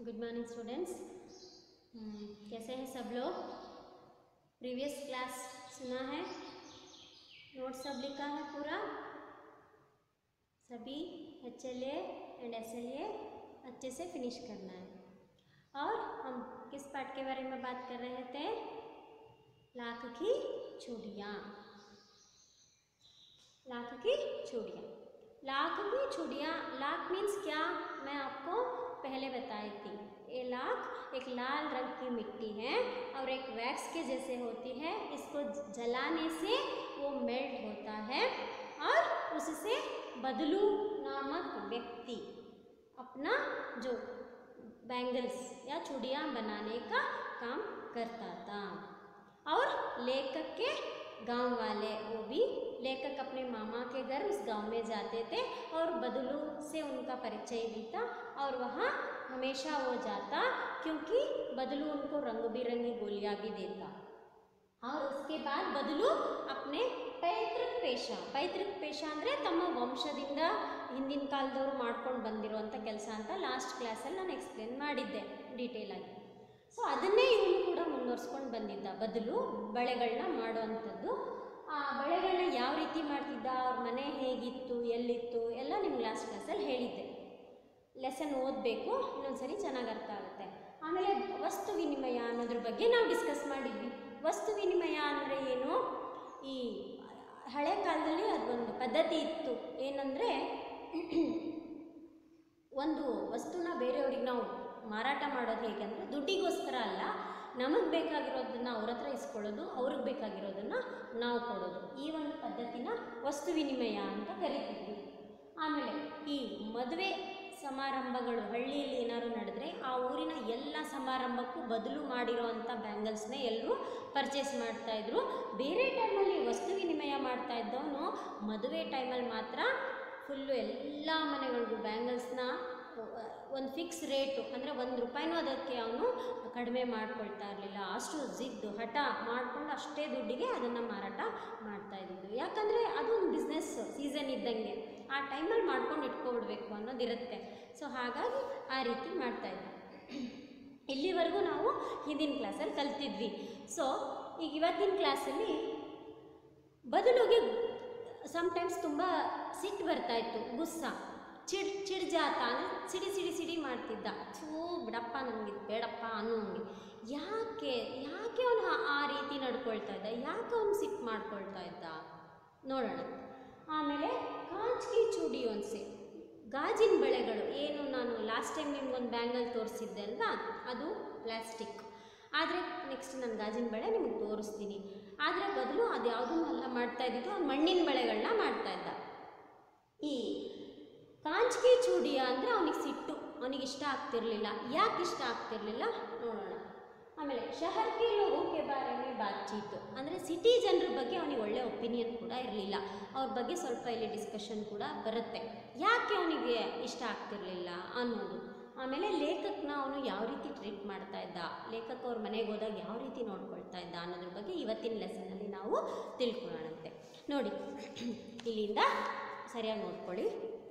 good morning students कैसे हैं सब लोग प्रीवियस क्लास सुना है नोट सब लिखा है पूरा सभी H L and S L A अच्छे से फिनिश करना है और हम किस पार्ट के बारे में बात कर रहे थे लाख की चूड़ियाँ लाख की चूड़ियाँ लाख की चूड़ियाँ लाख मीन्स क्या मैं आपको पहले बताई थी ये लाख एक लाल रंग की मिट्टी है और एक वैक्स के जैसे होती है इसको जलाने से वो मेल्ट होता है और उससे बदलू नामक व्यक्ति अपना जो बैंगल्स या चूड़ियाँ बनाने का काम करता था और लेखक के गांव वाले वो भी लेखक अपने मामा के घर उस गांव में जाते थे और बदलू से उनका परिचय भी था और वहाँ हमेशा वो जाता क्योंकि बदलू उनको रंग बिरंगी गोलियाँ भी देता और उसके बाद ಬದಲು अपने ಪೈತೃಕ್ ಪೇಶ ಪೈತೃಕ್ ಪೇಶ ಅಂದರೆ ತಮ್ಮ ವಂಶದಿಂದ ಹಿಂದಿನ ಕಾಲದವರು ಮಾಡ್ಕೊಂಡು ಬಂದಿರುವಂಥ ಕೆಲಸ ಅಂತ ಲಾಸ್ಟ್ ಕ್ಲಾಸಲ್ಲಿ ನಾನು ಎಕ್ಸ್ಪ್ಲೇನ್ ಮಾಡಿದ್ದೆ ಡೀಟೇಲಾಗಿ ಸೊ ಅದನ್ನೇ ಇವನು ಕೂಡ ಮುಂದುವರ್ಸ್ಕೊಂಡು ಬಂದಿದ್ದ ಬದಲು ಬಳೆಗಳನ್ನ ಮಾಡುವಂಥದ್ದು ಆ ಬಳೆಗಳನ್ನ ಯಾವ ರೀತಿ ಮಾಡ್ತಿದ್ದ ಅವ್ರ ಮನೆ ಹೇಗಿತ್ತು ಎಲ್ಲಿತ್ತು ಎಲ್ಲ ನಿಮ್ಗೆ ಲಾಸ್ಟ್ ಕ್ಲಾಸಲ್ಲಿ ಹೇಳಿದ್ದೆ ಲೆಸನ್ ಓದಬೇಕು ಇನ್ನೊಂದ್ಸರಿ ಚೆನ್ನಾಗಿ ಅರ್ಥ ಆಗುತ್ತೆ ಆಮೇಲೆ ವಸ್ತು ವಿನಿಮಯ ಅನ್ನೋದ್ರ ಬಗ್ಗೆ ನಾವು ಡಿಸ್ಕಸ್ ಮಾಡಿದ್ವಿ ವಸ್ತು ವಿನಿಮಯ ಅಂದರೆ ಏನು ಈ ಹಳೆ ಕಾಲದಲ್ಲಿ ಅದೊಂದು ಪದ್ಧತಿ ಇತ್ತು ಏನಂದರೆ ಒಂದು ವಸ್ತುನ ಬೇರೆಯವ್ರಿಗೆ ನಾವು ಮಾರಾಟ ಮಾಡೋದು ಹೇಗೆ ಅಂದರೆ ದುಡ್ಡಿಗೋಸ್ಕರ ಅಲ್ಲ ನಮಗೆ ಬೇಕಾಗಿರೋದನ್ನ ಅವ್ರ ಹತ್ರ ಇಸ್ಕೊಳ್ಳೋದು ಅವ್ರಿಗೆ ಬೇಕಾಗಿರೋದನ್ನು ನಾವು ಕೊಡೋದು ಈ ಒಂದು ಪದ್ಧತಿನ ವಸ್ತು ವಿನಿಮಯ ಅಂತ ಕರಿತಿದ್ವಿ ಆಮೇಲೆ ಈ ಮದುವೆ ಸಮಾರಂಭಗಳು ಹಳ್ಳಿಯಲ್ಲಿ ಏನಾದ್ರು ನಡೆದ್ರೆ ಆ ಊರಿನ ಎಲ್ಲ ಸಮಾರಂಭಕ್ಕೂ ಬದಲು ಮಾಡಿರೋವಂಥ ಬ್ಯಾಂಗಲ್ಸ್ನೇ ಎಲ್ಲರೂ ಪರ್ಚೇಸ್ ಮಾಡ್ತಾಯಿದ್ರು ಬೇರೆ ಟೈಮಲ್ಲಿ ವಸ್ತು ವಿನಿಮಯ ಮಾಡ್ತಾ ಇದ್ದವನು ಮದುವೆ ಟೈಮಲ್ಲಿ ಮಾತ್ರ ಫುಲ್ಲು ಎಲ್ಲ ಮನೆಗಳಿಗೂ ಬ್ಯಾಂಗಲ್ಸ್ನ ಒಂದು ಫಿಕ್ಸ್ ರೇಟು ಅಂದರೆ ಒಂದು ರೂಪಾಯಿನೂ ಅದಕ್ಕೆ ಅವನು ಕಡಿಮೆ ಮಾಡ್ಕೊಳ್ತಾ ಇರಲಿಲ್ಲ ಅಷ್ಟು ಜಿದ್ದು ಹಠ ಮಾಡಿಕೊಂಡು ಅಷ್ಟೇ ದುಡ್ಡಿಗೆ ಅದನ್ನು ಮಾರಾಟ ಮಾಡ್ತಾ ಇದ್ದಿದ್ದು ಯಾಕಂದರೆ ಅದು ಒಂದು ಬಿಸ್ನೆಸ್ ಸೀಸನ್ ಇದ್ದಂಗೆ ಆ ಟೈಮಲ್ಲಿ ಮಾಡ್ಕೊಂಡು ಇಟ್ಕೊಬಿಡ್ಬೇಕು ಅನ್ನೋದಿರುತ್ತೆ ಸೊ ಹಾಗಾಗಿ ಆ ರೀತಿ ಮಾಡ್ತಾಯಿದ್ದ ಇಲ್ಲಿವರೆಗೂ ನಾವು ಹಿಂದಿನ ಕ್ಲಾಸಲ್ಲಿ ಕಲ್ತಿದ್ವಿ ಸೊ ಈಗ ಇವತ್ತಿನ ಕ್ಲಾಸಲ್ಲಿ ಬದಲಿಗೆ ಸಮ್ಟೈಮ್ಸ್ ತುಂಬ ಸಿಟ್ಟು ಬರ್ತಾಯಿತ್ತು ಗುಸ್ಸ ಚಿಡ್ ಚಿಡ್ಜಾತ ಅಂದರೆ ಸಿಡಿ ಸಿಡಿ ಸಿಡಿ ಮಾಡ್ತಿದ್ದ ಥೂ ಬಿಡಪ್ಪ ನನಗೆ ಬೇಡಪ್ಪ ಅನ್ನೋಂಗೆ ಯಾಕೆ ಯಾಕೆ ಅವನು ಆ ರೀತಿ ನಡ್ಕೊಳ್ತಾ ಇದ್ದ ಯಾಕೆ ಅವನು ಸಿಟ್ಟು ಮಾಡ್ಕೊಳ್ತಾ ಇದ್ದ ನೋಡೋಣ ಆಮೇಲೆ ಕಾಂಚ್ಕಿ ಚೂಡಿ ಒನ್ಸೆ ಗಾಜಿನ ಬಳೆಗಳು ಏನು ನಾನು ಲಾಸ್ಟ್ ಟೈಮ್ ನಿಮ್ಗೊಂದು ಬ್ಯಾಂಗಲ್ ತೋರಿಸಿದ್ದೆ ಅಲ್ವಾ ಅದು ಪ್ಲಾಸ್ಟಿಕ್ ಆದರೆ ನೆಕ್ಸ್ಟ್ ನಾನು ಗಾಜಿನ ಬಳೆ ನಿಮ್ಗೆ ತೋರಿಸ್ತೀನಿ ಆದರೆ ಬದಲು ಅದು ಯಾವುದೂ ಅಲ್ಲ ಮಾಡ್ತಾ ಇದ್ದಿದ್ದು ಅವ್ನು ಮಣ್ಣಿನ ಬಳೆಗಳನ್ನ ಮಾಡ್ತಾ ಇದ್ದ ಈ ಕಾಂಚ್ಕಿ ಚೂಡಿಯ ಅಂದರೆ ಅವನಿಗೆ ಸಿಟ್ಟು ಅವನಿಗೆ ಇಷ್ಟ ಆಗ್ತಿರ್ಲಿಲ್ಲ ಯಾಕೆ ಇಷ್ಟ ಆಗ್ತಿರ್ಲಿಲ್ಲ ನೋಡೋಣ ಆಮೇಲೆ ಶಹರ್ಗೆ ಲೋಗೋಕೆ ಬಾರೇನೆ ಬಾತ್ಚೀತು ಅಂದರೆ ಸಿಟಿ ಜನರ ಬಗ್ಗೆ ಅವನಿಗೆ ಒಳ್ಳೆ ಒಪಿನಿಯನ್ ಕೂಡ ಇರಲಿಲ್ಲ ಅವ್ರ ಬಗ್ಗೆ ಸ್ವಲ್ಪ ಇಲ್ಲಿ ಡಿಸ್ಕಷನ್ ಕೂಡ ಬರುತ್ತೆ ಯಾಕೆ ಅವನಿಗೆ ಇಷ್ಟ ಆಗ್ತಿರ್ಲಿಲ್ಲ ಅನ್ನೋದು ಆಮೇಲೆ ಲೇಖಕನ ಅವನು ಯಾವ ರೀತಿ ಟ್ರೀಟ್ ಮಾಡ್ತಾ ಇದ್ದ ಲೇಖಕ ಅವ್ರ ಮನೆಗೆ ಹೋದಾಗ ಯಾವ ರೀತಿ ನೋಡ್ಕೊಳ್ತಾ ಇದ್ದ ಅನ್ನೋದ್ರ ಬಗ್ಗೆ ಇವತ್ತಿನ ಲೆಸನಲ್ಲಿ ನಾವು ತಿಳ್ಕೊಳ್ಳೋಣಂತೆ ನೋಡಿ ಇಲ್ಲಿಂದ ಸರಿಯಾಗಿ ನೋಡ್ಕೊಳ್ಳಿ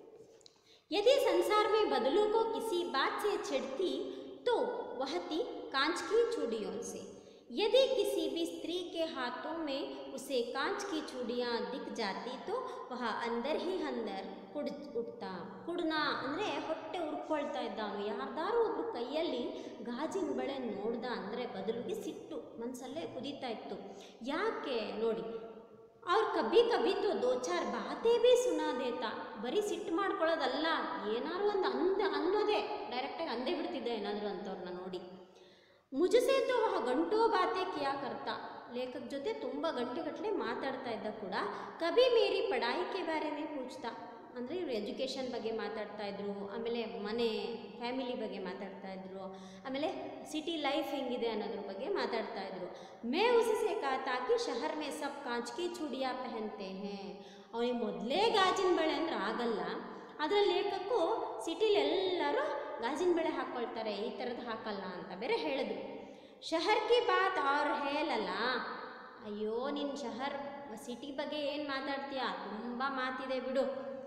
यदि संसार में बदलू को किसी बात से चिढ़ती तो वह थी कांच की चूड़ियों से यदि किसी भी स्त्री के हाथों में उसे कांच की चूड़ियाँ दिख जाती तो वह अंदर ही अंदर ಕುಡ್ ಉಡ್ತಾ ಕುಡ್ನ ಅಂದರೆ ಹೊಟ್ಟೆ ಉರ್ಕೊಳ್ತಾ ಇದ್ದ ಅವನು ಯಾರ್ದಾರು ಒಬ್ರು ಕೈಯಲ್ಲಿ ಗಾಜಿನ ಬಳೆ ನೋಡ್ದ ಅಂದರೆ ಬದಲಿಗೆ ಸಿಟ್ಟು ಮನಸ್ಸಲ್ಲೇ ಕುದೀತಾ ಇತ್ತು ಯಾಕೆ ನೋಡಿ ಅವ್ರು ಕಬ್ಬಿ ಕಬ್ಬಿ ತೋ ದೋ ಚಾರ್ ಬಾತೇ ಭೀ ಸುನಾ ದೇತಾ ಬರೀ ಸಿಟ್ಟು ಮಾಡ್ಕೊಳ್ಳೋದಲ್ಲ ಏನಾರು ಒಂದು ಅಂದ ಅನ್ನೋದೇ ಡೈರೆಕ್ಟಾಗಿ ಅಂದೇ ಬಿಡ್ತಿದ್ದೆ ಏನಾದರೂ ಅಂಥವ್ರನ್ನ ನೋಡಿ ಮುಜಸೆ ತೋ ವಹ ಗಂಟೋ ಬಾತೆ ಕಿಯಾ ಕರ್ತಾ ಲೇಖಕ ಜೊತೆ ತುಂಬ ಗಂಟೆಗಟ್ಟಲೆ ಮಾತಾಡ್ತಾ ಇದ್ದ ಕೂಡ ಕಬಿ ಮೇರಿ ಪಡಾಯಿಕೆ ಬಾರೇನೆ ಪೂಚ್ತಾ ಅಂದರೆ ಇವರು ಎಜುಕೇಷನ್ ಬಗ್ಗೆ ಮಾತಾಡ್ತಾ ಇದ್ರು ಆಮೇಲೆ ಮನೆ ಫ್ಯಾಮಿಲಿ ಬಗ್ಗೆ ಮಾತಾಡ್ತಾ ಇದ್ರು ಆಮೇಲೆ ಸಿಟಿ ಲೈಫ್ ಹೆಂಗಿದೆ ಅನ್ನೋದ್ರ ಬಗ್ಗೆ ಮಾತಾಡ್ತಾ ಇದ್ರು ಮೇ ಉಸಿಸೆ ಕಾ ತಾಕಿ ಶಹರ್ ಮೇ ಸಬ್ ಕಾಂಚ್ಕಿ ಚೂಡಿಯಾ ಪೆಹನ್ತೆ ಹೇ ಅವನಿಗೆ ಮೊದಲೇ ಗಾಜಿನ ಬಳೆ ಅಂದ್ರೆ ಆಗಲ್ಲ ಅದರಲ್ಲಿ ಲೇಖಕು ಸಿಟಿಲಿ ಎಲ್ಲರೂ ಗಾಜಿನ ಬಳೆ ಹಾಕ್ಕೊಳ್ತಾರೆ ಈ ಥರದ್ದು ಹಾಕಲ್ಲ ಅಂತ ಬೇರೆ ಹೇಳಿದ್ರು ಶಹರ್ ಕಿ ಬಾತ್ ಅವ್ರು ಹೇಳಲ್ಲ ಅಯ್ಯೋ ನಿನ್ನ ಶಹರ್ ಸಿಟಿ ಬಗ್ಗೆ ಏನು ಮಾತಾಡ್ತೀಯಾ ತುಂಬ ಮಾತಿದೆ ಬಿಡು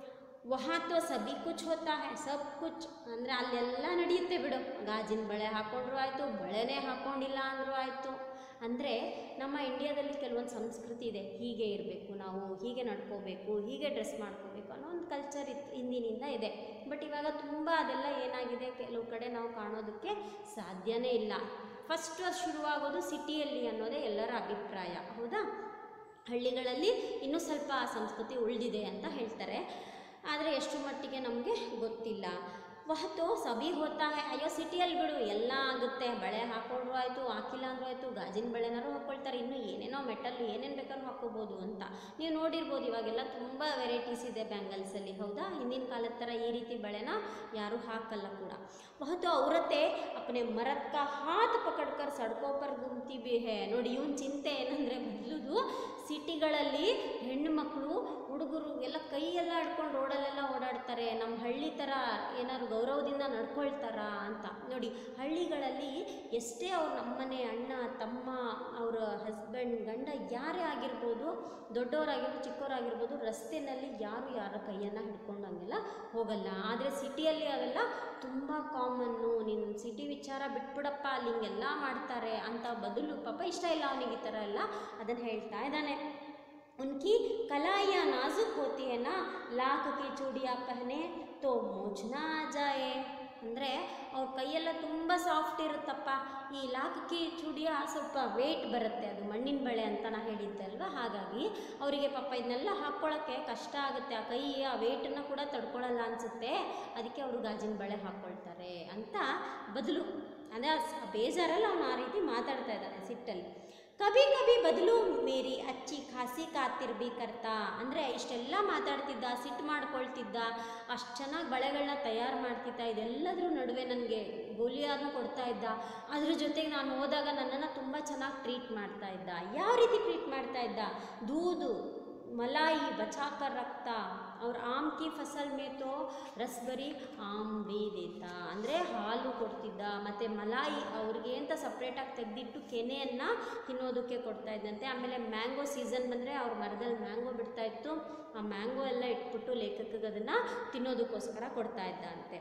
ವಹಾ ತೋ ಸಬಿ ಕುಚ್ ಹೋತಾ ಹೈ ಸಬ್ ಕುಚ್ ಅಂದರೆ ಅಲ್ಲೆಲ್ಲ ನಡೆಯುತ್ತೆ ಬಿಡು ಗಾಜಿನ ಬಳೆ ಹಾಕೊಂಡ್ರು ಆಯಿತು ಬಳೆನೇ ಹಾಕ್ಕೊಂಡಿಲ್ಲ ಅಂದರೂ ಆಯಿತು ಅಂದರೆ ನಮ್ಮ ಇಂಡಿಯಾದಲ್ಲಿ ಕೆಲವೊಂದು ಸಂಸ್ಕೃತಿ ಇದೆ ಹೀಗೆ ಇರಬೇಕು ನಾವು ಹೀಗೆ ನಡ್ಕೋಬೇಕು ಹೀಗೆ ಡ್ರೆಸ್ ಮಾಡ್ಕೋಬೇಕು ಅನ್ನೋ ಒಂದು ಕಲ್ಚರ್ ಇತ್ತು ಹಿಂದಿನಿಂದ ಇದೆ ಬಟ್ ಇವಾಗ ತುಂಬ ಅದೆಲ್ಲ ಏನಾಗಿದೆ ಕೆಲವು ಕಡೆ ನಾವು ಕಾಣೋದಕ್ಕೆ ಸಾಧ್ಯನೇ ಇಲ್ಲ ಫಸ್ಟ್ ಶುರುವಾಗೋದು ಸಿಟಿಯಲ್ಲಿ ಅನ್ನೋದೇ ಎಲ್ಲರ ಅಭಿಪ್ರಾಯ ಹೌದಾ ಹಳ್ಳಿಗಳಲ್ಲಿ ಇನ್ನೂ ಸ್ವಲ್ಪ ಆ ಸಂಸ್ಕೃತಿ ಉಳಿದಿದೆ ಅಂತ ಹೇಳ್ತಾರೆ ಆದರೆ ಎಷ್ಟು ಮಟ್ಟಿಗೆ ನಮಗೆ ಗೊತ್ತಿಲ್ಲ ವಹತು ಸಬಿ ಹೋತಾ ಹೈ ಅಯ್ಯೋ ಸಿಟಿಯಲ್ಲಿ ಬಿಡು ಎಲ್ಲ ಆಗುತ್ತೆ ಬಳೆ ಹಾಕೊಂಡ್ರು ಆಯಿತು ಹಾಕಿಲ್ಲ ಅಂದ್ರೂ ಆಯಿತು ಗಾಜಿನ ಬಳೆನಾರು ಹಾಕ್ಕೊಳ್ತಾರೆ ಇನ್ನೂ ಏನೇನೋ ಮೆಟಲ್ ಏನೇನು ಬೇಕಾದ್ರೂ ಹಾಕ್ಕೋಬೋದು ಅಂತ ನೀವು ನೋಡಿರ್ಬೋದು ಇವಾಗೆಲ್ಲ ತುಂಬ ವೆರೈಟೀಸ್ ಇದೆ ಬ್ಯಾಂಗಲ್ಸಲ್ಲಿ ಹೌದಾ ಹಿಂದಿನ ಕಾಲದ ಥರ ಈ ರೀತಿ ಬಳೆನ ಯಾರೂ ಹಾಕಲ್ಲ ಕೂಡ ವಹತು ಅವರತ್ತೆ ಅಪ್ಪನೆ ಮರದ್ ಕಾ ಹಾತ್ ಪಕಡ್ಕರ್ ಸಡ್ಕೋ ಪರ್ ಗುಮ್ತಿ ಬಿ ಹೇ ನೋಡಿ ಇವನ್ ಚಿಂತೆ ಏನಂದರೆ ಮೊದಲುದು ಸಿಟಿಗಳಲ್ಲಿ ಹೆಣ್ಣು ಮಕ್ಕಳು ಹುಡುಗರು ಎಲ್ಲ ಕೈಯೆಲ್ಲ ಹಿಡ್ಕೊಂಡು ರೋಡಲ್ಲೆಲ್ಲ ಓಡಾಡ್ತಾರೆ ನಮ್ಮ ಹಳ್ಳಿ ಥರ ಏನಾದ್ರು ಗೌರವದಿಂದ ನಡ್ಕೊಳ್ತಾರ ಅಂತ ನೋಡಿ ಹಳ್ಳಿಗಳಲ್ಲಿ ಎಷ್ಟೇ ಅವ್ರು ನಮ್ಮನೆ ಅಣ್ಣ ತಮ್ಮ ಅವರ ಹಸ್ಬೆಂಡ್ ಗಂಡ ಯಾರೇ ಆಗಿರ್ಬೋದು ದೊಡ್ಡವರಾಗಿರ್ಬೋದು ಚಿಕ್ಕವರಾಗಿರ್ಬೋದು ರಸ್ತೆಯಲ್ಲಿ ಯಾರು ಯಾರ ಕೈಯನ್ನು ಹಿಡ್ಕೊಂಡು ಹಂಗೆಲ್ಲ ಹೋಗಲ್ಲ ಆದರೆ ಸಿಟಿಯಲ್ಲಿ ಅವೆಲ್ಲ ತುಂಬ ಕಾಮನ್ನು ನೀನು ಸಿಟಿ ವಿಚಾರ ಬಿಟ್ಬಿಡಪ್ಪ ಅಲ್ಲಿ ಹಿಂಗೆಲ್ಲ ಮಾಡ್ತಾರೆ ಅಂತ ಬದಲು ಪಾಪ ಇಷ್ಟ ಇಲ್ಲ ಅವನಿಗೆ ಈ ಥರ ಎಲ್ಲ ಅದನ್ನು ಹೇಳ್ತಾ ಇದ್ದಾನೆ उनकी कलाइयाँ नाजुक होती है ना लाख की चूड़ियाँ पहने तो मोचना आ जाए ಅಂದರೆ ಅವ್ರ ಕೈಯೆಲ್ಲ ತುಂಬ ಸಾಫ್ಟ್ ಇರುತ್ತಪ್ಪ ಈ ಲಾಖಕಿ ಚೂಡಿಯ ಸ್ವಲ್ಪ ವೇಟ್ ಬರುತ್ತೆ ಅದು ಮಣ್ಣಿನ ಬಳೆ ಅಂತ ನಾ ಹೇಳಿದ್ದೆ ಅಲ್ವಾ ಹಾಗಾಗಿ ಅವರಿಗೆ ಪಾಪ ಇದನ್ನೆಲ್ಲ ಹಾಕ್ಕೊಳ್ಳೋಕ್ಕೆ ಕಷ್ಟ ಆಗುತ್ತೆ ಆ ಕೈ ಆ ವೇಟನ್ನು ಕೂಡ ತಡ್ಕೊಳ್ಳಲ್ಲ ಅನಿಸುತ್ತೆ ಅದಕ್ಕೆ ಅವರು ಗಾಜಿನ ಬಳೆ ಹಾಕ್ಕೊಳ್ತಾರೆ ಅಂತ ಬದಲು ಅಂದರೆ ಆ ಸ- ಬೇಜಾರಲ್ಲಿ ಅವನು ಆ ರೀತಿ ಮಾತಾಡ್ತಾ ಇದ್ದಾನೆ ಸಿಟ್ಟಲ್ಲಿ ಕಭಿ ಕಭಿ ಬದಲು ಮೇರಿ ಅಚ್ಚಿ ಖಾಸಿ ಕಾತಿರ್ ಬಿ ಕರ್ತಾ ಅಂದರೆ ಇಷ್ಟೆಲ್ಲ ಮಾತಾಡ್ತಿದ್ದ ಸಿಟ್ಟು ಮಾಡ್ಕೊಳ್ತಿದ್ದ ಅಷ್ಟು ಚೆನ್ನಾಗಿ ಬಳೆಗಳನ್ನ ತಯಾರು ಮಾಡ್ತಿದ್ದ ಇದೆಲ್ಲದ್ರ ನಡುವೆ ನನಗೆ ಗೋಲಿಯಾನು ಕೊಡ್ತಾ ಇದ್ದ ಅದ್ರ ಜೊತೆಗೆ ನಾನು ಹೋದಾಗ ನನ್ನನ್ನು ತುಂಬ ಚೆನ್ನಾಗಿ ಟ್ರೀಟ್ ಮಾಡ್ತಾ ಇದ್ದ ಯಾವ ರೀತಿ ಟ್ರೀಟ್ ಮಾಡ್ತಾ ಇದ್ದ ದೂದು ಮಲಾಯಿ ಬಚಾಕರ್ ರಕ್ತಾ ಅವ್ರ ಆಮ್ ಕಿ ಫಸಲ್ ಮೇ ತೋ ರಸ್ಬರಿ ಆಮ್ ಬಿ ದೇತ ಅಂದರೆ ಹಾಲು ಕೊಡ್ತಿದ್ದ ಮತ್ತು ಮಲಾಯಿ ಅವ್ರಿಗೆ ಅಂತ ಸಪ್ರೇಟಾಗಿ ತೆಗೆದಿಟ್ಟು ಕೆನೆಯನ್ನು ತಿನ್ನೋದಕ್ಕೆ ಕೊಡ್ತಾ ಇದ್ದಂತೆ ಆಮೇಲೆ ಮ್ಯಾಂಗೋ ಸೀಸನ್ ಬಂದರೆ ಅವ್ರ ಮರದಲ್ಲಿ ಮ್ಯಾಂಗೋ ಬಿಡ್ತಾ ಇತ್ತು ಆ ಮ್ಯಾಂಗೋ ಎಲ್ಲ ಇಟ್ಬಿಟ್ಟು ಲೇಖಕಗೆ ಅದನ್ನು ತಿನ್ನೋದಕ್ಕೋಸ್ಕರ ಕೊಡ್ತಾ ಇದ್ದ ಅಂತೆ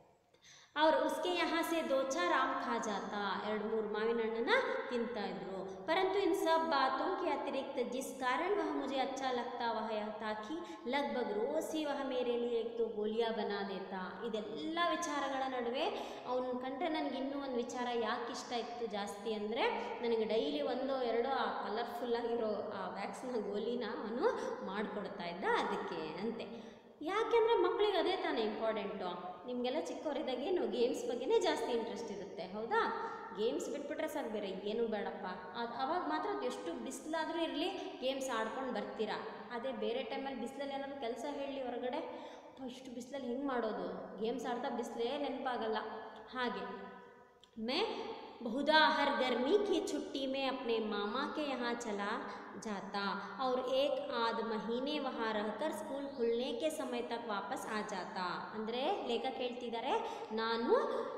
और उसके यहाँ से दो चार आम खा जाता ಎರಡು ಮೂರು ಮಾವಿನ ಹಣ್ಣನ್ನ ತಿಂತಾ ಇದ್ರು परंतु इन सब बातों के अतिरिक्त जिस कारण वह मुझे अच्छा लगता वह यह था कि लगभग रोज ही वह मेरे लिए एक तो गोलियां बना देता ಇದೆಲ್ಲ ವಿಚಾರಗಳ ನಡುವೆ ಅವನು ಕಂಡ್ರೆ ನನಗೆ ಇನ್ನೂ ಒಂದು ವಿಚಾರ ಯಾಕೆ ಇಷ್ಟ ಇತ್ತು ಜಾಸ್ತಿ ಅಂದರೆ ನನಗೆ ಡೈಲಿ ಒಂದೋ ಎರಡೋ ಆ ಕಲರ್ಫುಲ್ ಆಗಿರೋ ಆ ವ್ಯಾಕ್ಸ್ನ ಗೋಲಿನ ಅವನು ಮಾಡಿಕೊಡ್ತಾ ಇದ್ದ ಅದಕ್ಕೆ ಅಂತೆ ಯಾಕೆಂದರೆ ಮಕ್ಕಳಿಗೆ ಅದೇ ತಾನೇ ಇಂಪಾರ್ಟೆಂಟು ನಿಮಗೆಲ್ಲ ಚಿಕ್ಕವರಿದ್ದಾಗೇನು ಗೇಮ್ಸ್ ಬಗ್ಗೆನೇ ಜಾಸ್ತಿ ಇಂಟ್ರೆಸ್ಟ್ ಇರುತ್ತೆ ಹೌದಾ ಗೇಮ್ಸ್ ಬಿಟ್ಬಿಟ್ರೆ ಸಾಕು ಬೇರೆ ಏನೂ ಬೇಡಪ್ಪ ಅದು ಅವಾಗ ಮಾತ್ರ ಅದು ಎಷ್ಟು ಬಿಸಿಲಾದರೂ ಇರಲಿ ಗೇಮ್ಸ್ ಆಡ್ಕೊಂಡು ಬರ್ತೀರಾ ಅದೇ ಬೇರೆ ಟೈಮಲ್ಲಿ ಬಿಸಿಲಲ್ಲಿ ಏನಾದ್ರು ಕೆಲಸ ಹೇಳಿ ಹೊರಗಡೆ ಅಪ್ಪ ಇಷ್ಟು ಬಿಸಿಲಲ್ಲಿ ಹೆಂಗೆ ಮಾಡೋದು ಗೇಮ್ಸ್ ಆಡ್ತಾ ಬಿಸಿಲೇ ನೆನಪಾಗಲ್ಲ ಹಾಗೆ मैं बहुधा हर गर्मी की छुट्टी में अपने मामा के यहाँ चला जाता और एक आध महीने वहाँ रहकर स्कूल खुलने के समय तक वापस आ जाता ಅಂದರೆ ಲೇಖಕ ಹೇಳ್ತಿದ್ದಾರೆ ನಾನು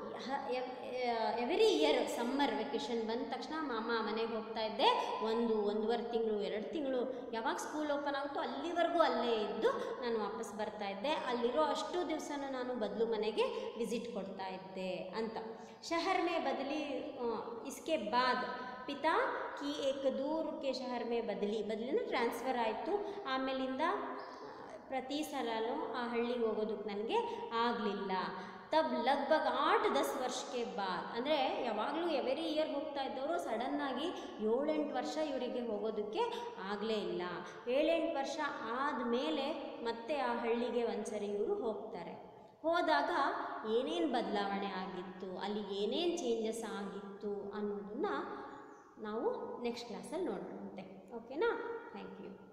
ಎವ್ರಿ ಇಯರ್ ಸಮ್ಮರ್ ವೆಕೇಷನ್ ಬಂದ ತಕ್ಷಣ ಮಾಮ ಮನೆಗೆ ಹೋಗ್ತಾ ಇದ್ದೆ ಒಂದು ಒಂದೂವರೆ ತಿಂಗಳು ಎರಡು ತಿಂಗಳು ಯಾವಾಗ ಸ್ಕೂಲ್ ಓಪನ್ ಆಗುತ್ತೋ ಅಲ್ಲಿವರೆಗೂ ಅಲ್ಲೇ ಇದ್ದು ನಾನು ವಾಪಸ್ ಬರ್ತಾ ಇದ್ದೆ ಅಲ್ಲಿರೋ ಅಷ್ಟು ದಿವಸನೂ ನಾನು ಬದಲು ಮನೆಗೆ ವಿಸಿಟ್ ಕೊಡ್ತಾ ಇದ್ದೆ ಅಂತ शहर में बदली अ, इसके बाद ಪಿತಾ ಕಿ ಏಕ್ ದೂರ್ ಕೆ ಶಹರ್ ಮೇ ಬದಲಿ ಬದಲಿನ ಟ್ರಾನ್ಸ್ಫರ್ ಆಯಿತು ಆಮೇಲಿಂದ ಪ್ರತಿ ಸಲನೂ ಆ ಹಳ್ಳಿಗೆ ಹೋಗೋದಕ್ಕೆ ನನಗೆ ಆಗಲಿಲ್ಲ ತಬ್ ಲಗ್ಭಗ್ ಆಟ್ ದಸ್ ವರ್ಷಕ್ಕೆ ಬಾದ್ ಅಂದರೆ ಯಾವಾಗಲೂ ಎವರಿ ಇಯರ್ ಹೋಗ್ತಾ ಇದ್ದವರು ಸಡನ್ನಾಗಿ ಏಳೆಂಟು ವರ್ಷ ಇವರಿಗೆ ಹೋಗೋದಕ್ಕೆ ಆಗಲೇ ಇಲ್ಲ ಏಳೆಂಟು ವರ್ಷ ಆದಮೇಲೆ ಮತ್ತೆ ಆ ಹಳ್ಳಿಗೆ ಒಂದ್ಸರಿ ಇವರು ಹೋಗ್ತಾರೆ ಹೋದಾಗ ಏನೇನು ಬದಲಾವಣೆ ಆಗಿತ್ತು ಅಲ್ಲಿ ಏನೇನು ಚೇಂಜಸ್ ಆಗಿತ್ತು ಅನ್ನೋದನ್ನು ನಾವು ನೆಕ್ಸ್ಟ್ ಕ್ಲಾಸಲ್ಲಿ ನೋಡೋಣಂತೆ ಓಕೆನಾ ಥ್ಯಾಂಕ್ ಯು